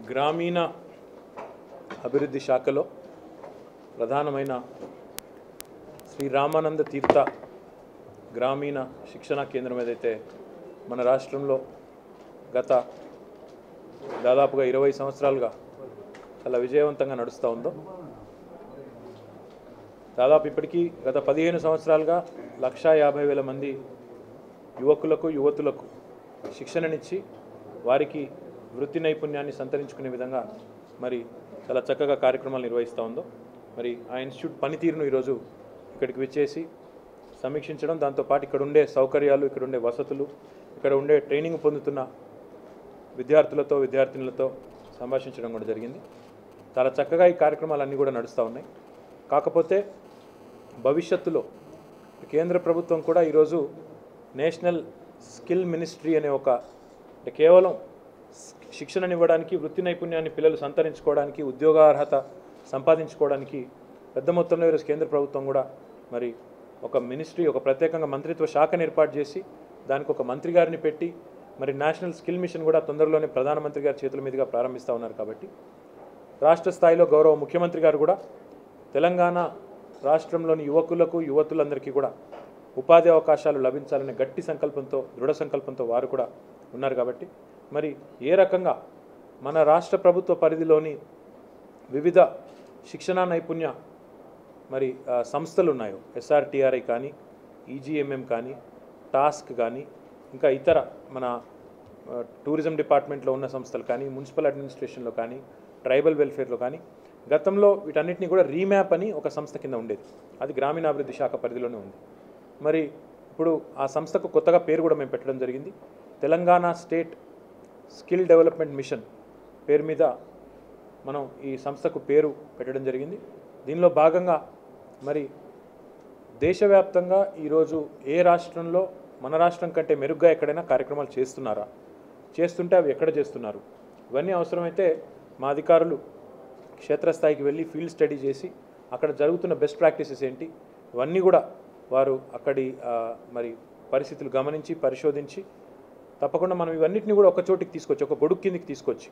గ్రామీణ అభివృద్ధి శాఖలో ప్రధానమైన శ్రీ రామానంద తీర్థ గ్రామీణ శిక్షణా కేంద్రం ఏదైతే మన రాష్ట్రంలో గత దాదాపుగా ఇరవై సంవత్సరాలుగా చాలా విజయవంతంగా నడుస్తూ ఉందో దాదాపు ఇప్పటికీ గత పదిహేను సంవత్సరాలుగా లక్షా యాభై వేల మంది యువకులకు యువతులకు శిక్షణనిచ్చి వారికి వృత్తి నైపుణ్యాన్ని సంతరించుకునే విధంగా మరి చాలా చక్కగా కార్యక్రమాలు నిర్వహిస్తూ ఉందో మరి ఆ ఇన్స్టిట్యూట్ పనితీరును ఈరోజు ఇక్కడికి విచ్చేసి సమీక్షించడం దాంతోపాటు ఇక్కడ ఉండే సౌకర్యాలు ఇక్కడ ఉండే వసతులు ఇక్కడ ఉండే ట్రైనింగ్ పొందుతున్న విద్యార్థులతో విద్యార్థినులతో సంభాషించడం కూడా జరిగింది చాలా చక్కగా ఈ కార్యక్రమాలన్నీ కూడా నడుస్తూ ఉన్నాయి కాకపోతే భవిష్యత్తులో కేంద్ర ప్రభుత్వం కూడా ఈరోజు నేషనల్ స్కిల్ మినిస్ట్రీ అనే ఒక అంటే కేవలం శిక్షణనివ్వడానికి వృత్తి నైపుణ్యాన్ని పిల్లలు సంతరించుకోవడానికి ఉద్యోగార్హత సంపాదించుకోవడానికి పెద్ద మొత్తంలో ఈరోజు కేంద్ర ప్రభుత్వం కూడా మరి ఒక మినిస్ట్రీ ఒక ప్రత్యేకంగా మంత్రిత్వ శాఖను ఏర్పాటు చేసి దానికి ఒక మంత్రి గారిని పెట్టి మరి నేషనల్ స్కిల్ మిషన్ కూడా తొందరలోనే ప్రధానమంత్రి గారి చేతుల మీదుగా ప్రారంభిస్తూ ఉన్నారు కాబట్టి రాష్ట్ర స్థాయిలో గౌరవ ముఖ్యమంత్రి గారు కూడా తెలంగాణ రాష్ట్రంలోని యువకులకు యువతులందరికీ కూడా ఉపాధి అవకాశాలు లభించాలనే గట్టి సంకల్పంతో దృఢ సంకల్పంతో వారు కూడా ఉన్నారు కాబట్టి మరి ఏ రకంగా మన రాష్ట్ర ప్రభుత్వ పరిధిలోని వివిధ శిక్షణా నైపుణ్య మరి ఆ, సంస్థలు ఉన్నాయో ఎస్ఆర్టీఆర్ఐ కానీ ఈజీఎంఎం కానీ టాస్క్ కానీ ఇంకా ఇతర మన ఆ, టూరిజం డిపార్ట్మెంట్లో ఉన్న సంస్థలు కానీ మున్సిపల్ అడ్మినిస్ట్రేషన్లో కానీ ట్రైబల్ వెల్ఫేర్లో కానీ గతంలో వీటన్నిటిని కూడా రీమ్యాప్ అని ఒక సంస్థ కింద ఉండేది అది గ్రామీణాభివృద్ధి శాఖ పరిధిలోనే ఉంది మరి ఇప్పుడు ఆ సంస్థకు కొత్తగా పేరు కూడా మేము పెట్టడం జరిగింది Telangana state skill development mission పేరు మీద మనం ఈ సంస్థకు పేరు పెట్టడం జరిగింది దీనిలో భాగంగా మరి దేశవ్యాప్తంగా ఈరోజు ఏ రాష్ట్రంలో మన రాష్ట్రం కంటే మెరుగ్గా ఎక్కడైనా కార్యక్రమాలు చేస్తున్నారా చేస్తుంటే అవి ఎక్కడ చేస్తున్నారు ఇవన్నీ అవసరమైతే మా అధికారులు క్షేత్రస్థాయికి వెళ్ళి ఫీల్డ్ స్టడీ చేసి అక్కడ జరుగుతున్న బెస్ట్ ప్రాక్టీసెస్ ఏంటి ఇవన్నీ కూడా వారు అక్కడి ఆ, మరి పరిస్థితులు గమనించి పరిశోధించి తప్పకుండా మనం ఇవన్నిటిని కూడా ఒక చోటికి తీసుకొచ్చి ఒక గొడుగు కిందికి తీసుకొచ్చి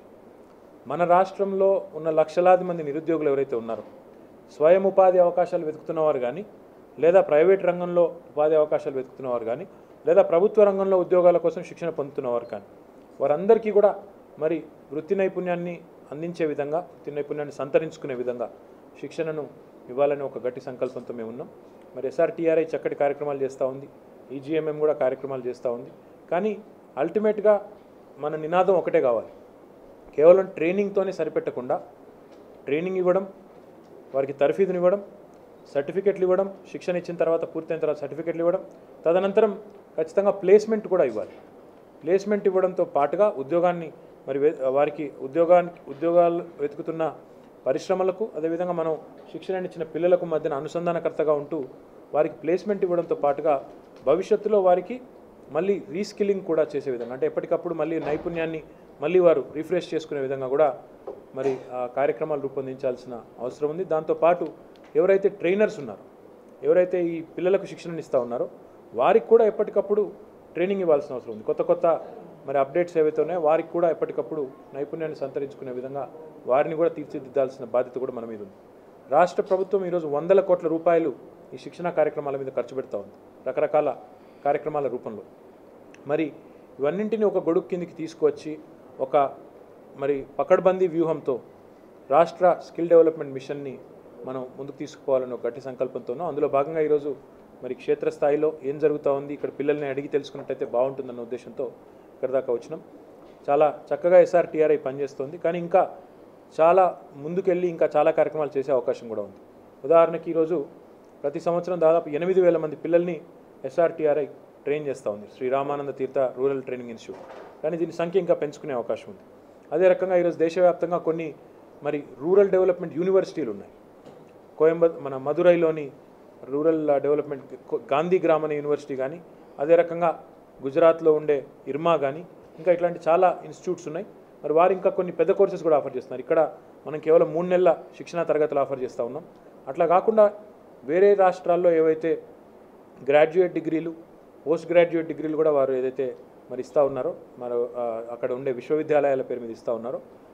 మన రాష్ట్రంలో ఉన్న లక్షలాది మంది నిరుద్యోగులు ఎవరైతే ఉన్నారో స్వయం ఉపాధి అవకాశాలు వెతుకుతున్నవారు కానీ లేదా ప్రైవేట్ రంగంలో ఉపాధి అవకాశాలు వెతుకుతున్నవారు కానీ లేదా ప్రభుత్వ రంగంలో ఉద్యోగాల కోసం శిక్షణ పొందుతున్నవారు కానీ వారందరికీ కూడా మరి వృత్తి నైపుణ్యాన్ని అందించే విధంగా వృత్తి నైపుణ్యాన్ని సంతరించుకునే విధంగా శిక్షణను ఇవ్వాలని ఒక గట్టి సంకల్పంతో మేము ఉన్నాం మరి ఎస్ఆర్టీఆర్ఐ చక్కటి కార్యక్రమాలు చేస్తూ ఉంది ఈజీఎంఎం కూడా కార్యక్రమాలు చేస్తూ ఉంది కానీ అల్టిమేట్గా మన నినాదం ఒకటే కావాలి కేవలం ట్రైనింగ్తోనే సరిపెట్టకుండా ట్రైనింగ్ ఇవ్వడం వారికి తర్ఫీదుని ఇవ్వడం సర్టిఫికెట్లు ఇవ్వడం శిక్షణ ఇచ్చిన తర్వాత పూర్తయిన తర్వాత సర్టిఫికెట్లు ఇవ్వడం తదనంతరం ఖచ్చితంగా ప్లేస్మెంట్ కూడా ఇవ్వాలి ప్లేస్మెంట్ ఇవ్వడంతో పాటుగా ఉద్యోగాన్ని మరి వే- వారికి ఉద్యోగానికి ఉద్యోగాలు వెతుకుతున్న పరిశ్రమలకు అదేవిధంగా మనం శిక్షణ ఇచ్చిన పిల్లలకు మధ్యన అనుసంధానకర్తగా ఉంటూ వారికి ప్లేస్మెంట్ ఇవ్వడంతో పాటుగా భవిష్యత్తులో వారికి మళ్ళీ రీస్కిల్లింగ్ కూడా చేసే విధంగా అంటే ఎప్పటికప్పుడు మళ్ళీ నైపుణ్యాన్ని మళ్ళీ వారు రిఫ్రెష్ చేసుకునే విధంగా కూడా మరి ఆ కార్యక్రమాలు రూపొందించాల్సిన అవసరం ఉంది దాంతోపాటు ఎవరైతే ట్రైనర్స్ ఉన్నారో ఎవరైతే ఈ పిల్లలకు శిక్షణ ఇస్తూ ఉన్నారో వారికి కూడా ఎప్పటికప్పుడు ట్రైనింగ్ ఇవ్వాల్సిన అవసరం ఉంది కొత్త కొత్త మరి అప్డేట్స్ ఏవైతే ఉన్నాయో వారికి కూడా ఎప్పటికప్పుడు నైపుణ్యాన్ని సంతరించుకునే విధంగా వారిని కూడా తీర్చిదిద్దాల్సిన బాధ్యత కూడా మన మీద ఉంది రాష్ట్ర ప్రభుత్వం ఈరోజు వందల కోట్ల రూపాయలు ఈ శిక్షణ కార్యక్రమాల మీద ఖర్చు పెడతా ఉంది రకరకాల కార్యక్రమాల రూపంలో మరి ఇవన్నింటినీ ఒక గొడుగు కిందికి తీసుకువచ్చి ఒక మరి పకడ్బందీ వ్యూహంతో రాష్ట్ర స్కిల్ డెవలప్మెంట్ మిషన్ని మనం ముందుకు తీసుకుపోవాలని ఒక గట్టి సంకల్పంతోనూ అందులో భాగంగా ఈరోజు మరి క్షేత్రస్థాయిలో ఏం జరుగుతూ ఉంది ఇక్కడ పిల్లల్ని అడిగి తెలుసుకున్నట్టయితే బాగుంటుందన్న ఉద్దేశంతో ఇక్కడ దాకా వచ్చినాం చాలా చక్కగా ఎస్ఆర్టీఆర్ఐ పనిచేస్తుంది కానీ ఇంకా చాలా ముందుకెళ్ళి ఇంకా చాలా కార్యక్రమాలు చేసే అవకాశం కూడా ఉంది ఉదాహరణకి ఈరోజు ప్రతి సంవత్సరం దాదాపు ఎనిమిది వేల మంది పిల్లల్ని ఎస్ఆర్టీఆర్ఐ ట్రైన్ చేస్తూ ఉంది శ్రీ రామానంద తీర్థ రూరల్ ట్రైనింగ్ ఇన్స్టిట్యూట్ కానీ దీని సంఖ్య ఇంకా పెంచుకునే అవకాశం ఉంది అదే రకంగా ఈరోజు దేశవ్యాప్తంగా కొన్ని మరి రూరల్ డెవలప్మెంట్ యూనివర్సిటీలు ఉన్నాయి కోయంబ మన మదురైలోని రూరల్ డెవలప్మెంట్ కో- గాంధీ గ్రామ్ అనే యూనివర్సిటీ కానీ అదే రకంగా గుజరాత్లో ఉండే ఇర్మా కానీ ఇంకా ఇట్లాంటి చాలా ఇన్స్టిట్యూట్స్ ఉన్నాయి మరి వారు ఇంకా కొన్ని పెద్ద కోర్సెస్ కూడా ఆఫర్ చేస్తున్నారు ఇక్కడ మనం కేవలం మూడు నెలల శిక్షణా తరగతులు ఆఫర్ చేస్తూ ఉన్నాం అట్లా కాకుండా వేరే రాష్ట్రాల్లో ఏవైతే గ్రాడ్యుయేట్ డిగ్రీలు పోస్ట్ గ్రాడ్యుయేట్ డిగ్రీలు కూడా వారు ఏదైతే మరి ఇస్తూ ఉన్నారో మరి ఆ, అక్కడ ఉండే విశ్వవిద్యాలయాల పేరు మీద ఇస్తూ ఉన్నారో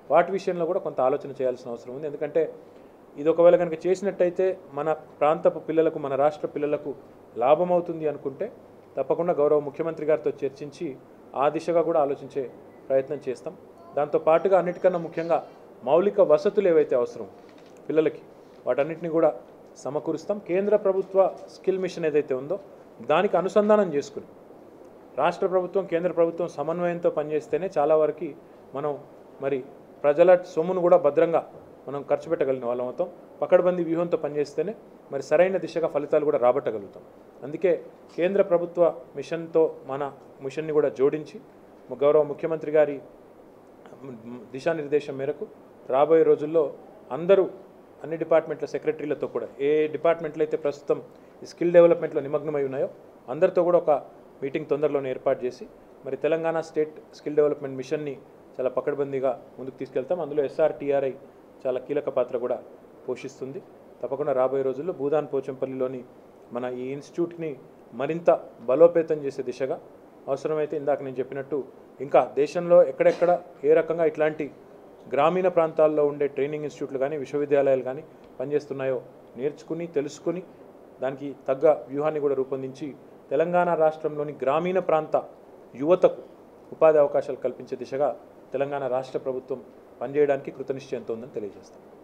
వాటి విషయంలో కూడా కొంత ఆలోచన చేయాల్సిన అవసరం ఉంది ఎందుకంటే ఇది ఒకవేళ కనుక చేసినట్టయితే మన ప్రాంతపు పిల్లలకు మన రాష్ట్ర పిల్లలకు లాభం అవుతుంది అనుకుంటే తప్పకుండా గౌరవ ముఖ్యమంత్రి గారితో చర్చించి ఆ దిశగా కూడా ఆలోచించే ప్రయత్నం చేస్తాం దాంతో పాటుగా అన్నిటికన్నా ముఖ్యంగా మౌలిక వసతులు ఏవైతే అవసరం పిల్లలకి వాటన్నిటిని కూడా సమకూరుస్తాం కేంద్ర ప్రభుత్వ స్కిల్ మిషన్ ఏదైతే ఉందో దానికి అనుసంధానం చేసుకుని రాష్ట్ర ప్రభుత్వం కేంద్ర ప్రభుత్వం సమన్వయంతో పనిచేస్తేనే చాలా వరకు మనం మరి ప్రజల సొమ్మును కూడా భద్రంగా మనం ఖర్చు పెట్టగలిగిన వాళ్ళం అవుతాం పకడ్బందీ వ్యూహంతో పనిచేస్తేనే మరి సరైన దిశగా ఫలితాలు కూడా రాబట్టగలుగుతాం అందుకే కేంద్ర ప్రభుత్వ మిషన్తో మన మిషన్ని కూడా జోడించి గౌరవ ముఖ్యమంత్రి గారి దిశానిర్దేశం మేరకు రాబోయే రోజుల్లో అందరూ అన్ని డిపార్ట్మెంట్ల సెక్రటరీలతో కూడా ఏ డిపార్ట్మెంట్లు అయితే ప్రస్తుతం ఈ స్కిల్ డెవలప్మెంట్లో నిమగ్నమై ఉన్నాయో అందరితో కూడా ఒక మీటింగ్ తొందరలోనే ఏర్పాటు చేసి మరి తెలంగాణ స్టేట్ స్కిల్ డెవలప్మెంట్ మిషన్ని చాలా పకడ్బందీగా ముందుకు తీసుకెళ్తాం అందులో ఎస్ఆర్టీఆర్ఐ చాలా కీలక పాత్ర కూడా పోషిస్తుంది తప్పకుండా రాబోయే రోజుల్లో భూదాన్ పోచంపల్లిలోని మన ఈ ఇన్స్టిట్యూట్ని మరింత బలోపేతం చేసే దిశగా అవసరమైతే ఇందాక నేను చెప్పినట్టు ఇంకా దేశంలో ఎక్కడెక్కడ ఏ రకంగా ఇట్లాంటి గ్రామీణ ప్రాంతాల్లో ఉండే ట్రైనింగ్ ఇన్స్టిట్యూట్లు కానీ విశ్వవిద్యాలయాలు కానీ పనిచేస్తున్నాయో నేర్చుకుని తెలుసుకుని దానికి తగ్గ వ్యూహాన్ని కూడా రూపొందించి తెలంగాణ రాష్ట్రంలోని గ్రామీణ ప్రాంత యువతకు ఉపాధి అవకాశాలు కల్పించే దిశగా తెలంగాణ రాష్ట్ర ప్రభుత్వం పనిచేయడానికి కృతనిశ్చయంతో ఉందని తెలియజేస్తాం